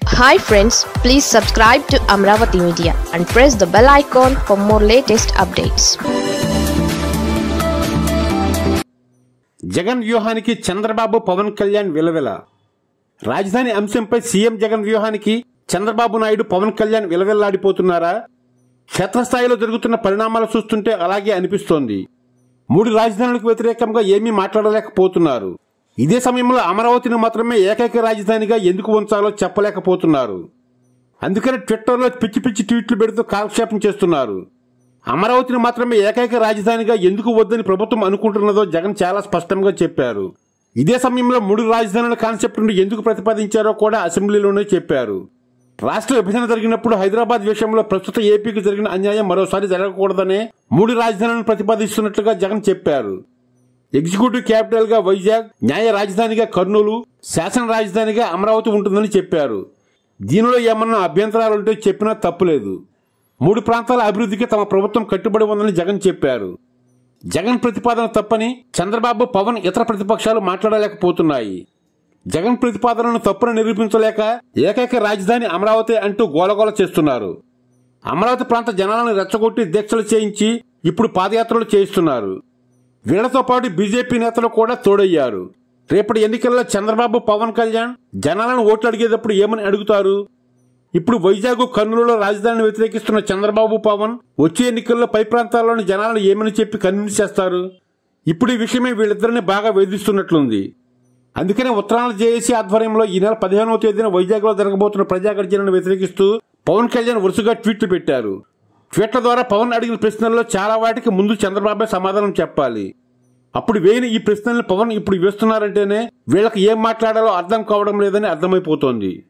hi friends please subscribe to Amaravati media and press the bell icon for more latest updates Jagan వ్యూహానికి చంద్రబాబు పవన్ కళ్యాణ్ విలవిల రాజధాని అంశంపై CM Jagan వ్యూహానికి చంద్రబాబు నాయుడు పవన్ కళ్యాణ్ విలవిల్లాడిపోతున్నారా క్షేత్రస్థాయిలో జరుగుతున్న పరిణామాలు చూస్తుంటే అలాగే అనిపిస్తోంది మూడు రాజధానులకు వ్యతిరేకంగా ఏమీ మాట్లాడలేకపోతున్నారు ఇదే సమయంలో అమరావతిని మాత్రమే ఏకైక రాజధానిగా ఎందుకు ఉంచాలో చెప్పలేకపోతున్నారు అందుకని ట్విట్టర్లో పిచ్చి పిచ్చి ట్వీట్లు పెడుతూ కాలక్షేపం చేస్తున్నారు అమరావతిని మాత్రమే ఏకైక రాజధానిగా ఎందుకు వద్దని ప్రభుత్వం అనుకుంటున్నదో జగన్ చాలా స్పష్టంగా చెప్పారు ఇదే సమయంలో మూడు రాజధానుల కాన్సెప్ట్ను ఎందుకు ప్రతిపాదించారో కూడా అసెంబ్లీలోనే చెప్పారు రాష్ట్ర విభజన జరిగినప్పుడు హైదరాబాద్ విషయంలో ప్రస్తుత ఏపీకి జరిగిన అన్యాయం మరోసారి జరగకూడదనే మూడు రాజధానులను ప్రతిపాదిస్తున్నట్లుగా జగన్ చెప్పారు ఎగ్జిక్యూటివ్ క్యాపిటల్ గా వైజాగ్ న్యాయ రాజధానిగా కర్నూలు శాసన రాజధానిగా అమరావతి ఉంటుందని చెప్పారు దీనిలో ఏమన్నా అభ్యంతరాలుంటే చెప్పినా తప్పులేదు మూడు ప్రాంతాల అభివృద్ధికి తమ ప్రభుత్వం కట్టుబడి ఉందని జగన్ చెప్పారు జగన్ ప్రతిపాదన తప్పని చంద్రబాబు పవన్ ఇతర ప్రతిపక్షాలు మాట్లాడలేకపోతున్నాయి జగన్ ప్రతిపాదనను తప్పును నిరూపించలేక ఏకైక రాజధాని అమరావతి అంటూ గోలగోల చేస్తున్నారు అమరావతి ప్రాంత జనాలను రెచ్చగొట్టి దీక్షలు చేయించి ఇప్పుడు పాదయాత్రలు చేయిస్తున్నారు వీళ్లతో పాటు బీజేపీ నేతలు కూడా తోడయ్యారు రేపటి ఎన్నికల్లో చంద్రబాబు పవన్ కళ్యాణ్ జనాలను ఓట్లు అడిగేటప్పుడు ఏమని అడుగుతారు ఇప్పుడు వైజాగ్ కర్నూలులో రాజధానిని వ్యతిరేకిస్తున్న చంద్రబాబు పవన్ వచ్చే ఎన్నికల్లో పై ప్రాంతాల్లోని జనాలను ఏమని చెప్పి కన్విన్స్ చేస్తారు ఇప్పుడు ఈ విషయమే వీళ్ళిద్దరిని బాగా వేధిస్తున్నట్లుంది అందుకనే ఉత్తరాంధ్ర జేఏసీ ఆధ్వర్యంలో ఈ నెల పదిహేనవ తేదీన వైజాగ్ లో జరగబోతున్న ప్రజాగర్జనను వ్యతిరేకిస్తూ పవన్ కళ్యాణ్ వరుసగా ట్వీట్లు పెట్టారు ట్వీట్ల ద్వారా పవన్ అడిగిన ప్రశ్నల్లో చాలా వాటికి ముందు చంద్రబాబే సమాధానం చెప్పాలి అప్పుడు వేయని ఈ ప్రశ్నల్ని పవన్ ఇప్పుడు వేస్తున్నారంటేనే వీళ్ళకి ఏం మాట్లాడాలో అర్థం కావడం లేదని అర్థమైపోతోంది